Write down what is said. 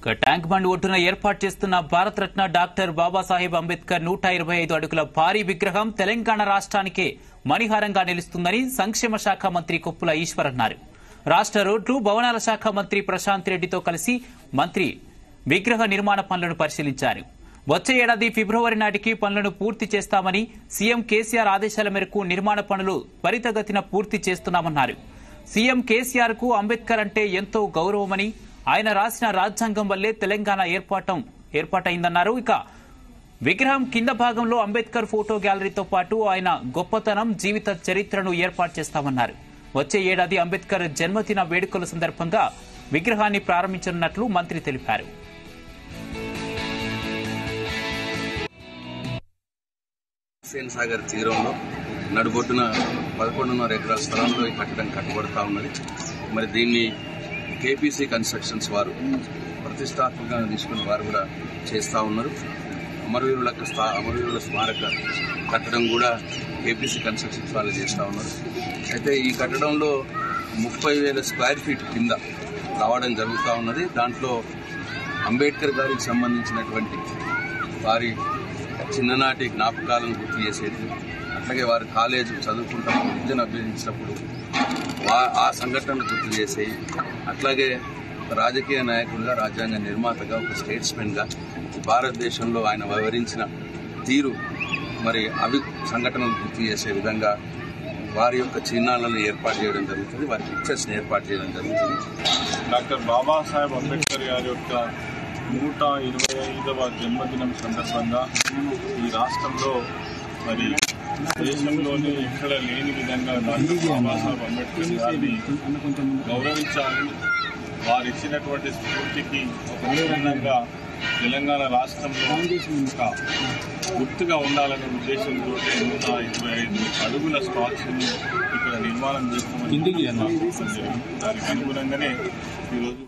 ఇక tank bund ఒడ్డున ఏర్పాటు చేస్తున్న భారత రత్న డాక్టర్ బాబాసాహెబ్ అంబేద్కర్ నూట ఇరవై ఐదు అడుగుల భారీ విగ్రహం తెలంగాణ రాష్ట్రానికే మణిహారంగా నిలుస్తుందని సంక్షేమ శాఖ మంత్రి కొప్పుల ఈశ్వర్ అన్నారు రాష్ట్ర రోడ్లు భవనాల శాఖ మంత్రి ప్రశాంత్ రెడ్డితో కలిసి మంత్రి విగ్రహ నిర్మాణ పనులను పరిశీలించారు వచ్చే ఏడాది ఫిబ్రవరి నాటికి పనులను పూర్తి చేస్తామని సీఎం కేసీఆర్ ఆదేశాల మేరకు నిర్మాణ పనులు త్వరితగతిన పూర్తి చేస్తున్నామన్నారు సీఎం కేసీఆర్ కు అంబేద్కర్ అంటే ఎంతో గౌరవమని ఆయన రాసిన రాజ్యాంగం వల్లే తెలంగాణ ఏర్పాటం ఏర్పాటైందన్నారు ఇక విగ్రహం కింద భాగంలో అంబేద్కర్ ఫోటో గ్యాలరీతో పాటు ఆయన గొప్పతనం జీవిత చరిత్రను ఏర్పాటు చేస్తామన్నారు వచ్చే ఏడాది అంబేద్కర్ జన్మదిన వేడుకల సందర్భంగా విగ్రహాన్ని ప్రారంభించనున్నట్లు మంత్రి తెలిపారు హుస్సేన్ సాగర్ తీరంలో నడుబొడ్డున పదకొండున్నర ఎకరాల స్థలంలో ఈ కట్టడం కట్టబడతా ఉన్నది మరి దీన్ని కేపీసీ కన్స్ట్రక్షన్స్ వారు ప్రతిష్టాత్మకంగా తీసుకుని వారు కూడా చేస్తూ ఉన్నారు అమరవీరులకు స్థా అమరవీరుల స్మారక కట్టడం కూడా కేపీసీ కన్స్ట్రక్షన్స్ వాళ్ళు చేస్తూ ఉన్నారు అయితే ఈ కట్టడంలో ముప్పై వేల స్క్వేర్ ఫీట్ కింద రావడం జరుగుతూ ఉన్నది దాంట్లో అంబేద్కర్ గారికి సంబంధించినటువంటి వారి చిన్ననాటి జ్ఞాపకాలను గుర్తు చేసేది అట్లాగే వారి కాలేజ్ చదువుకుంటా విద్యను అభ్యసించినప్పుడు వా- ఆ సంఘటనలు గుర్తు చేసేవి అట్లాగే ఒక రాజకీయ నాయకుడిగా రాజ్యాంగ నిర్మాతగా ఒక స్టేట్స్మెన్గా భారతదేశంలో ఆయన వివరించిన తీరు మరి అవి సంఘటనలు గుర్తు చేసే విధంగా వారి యొక్క చిహ్నాలను ఏర్పాటు చేయడం జరుగుతుంది వారి పిక్చర్స్ని ఏర్పాటు చేయడం జరుగుతుంది డాక్టర్ బాబాసాహెబ్ అంబేద్కర్ గారి యొక్క నూట ఇరవై ఐదవ జన్మదినం సందర్భంగా ఈ రాష్ట్రంలో మరి దేశంలోనే ఎక్కడ లేని విధంగా డాక్టర్ బాబాసాహెబ్ అంబేద్కర్ గారిని గౌరవించాలి వారు ఇచ్చినటువంటి స్ఫూర్తికి ఒక విధంగా తెలంగాణ రాష్ట్రంలో ఒక గుర్తుగా ఉండాలనే ఉద్దేశంతో నూట ఇరవై ఐదు అడుగుల స్టాచ్యూని ఇక్కడ నిర్మాణం చేస్తామని దానికి అనుగుణంగానే ఈరోజు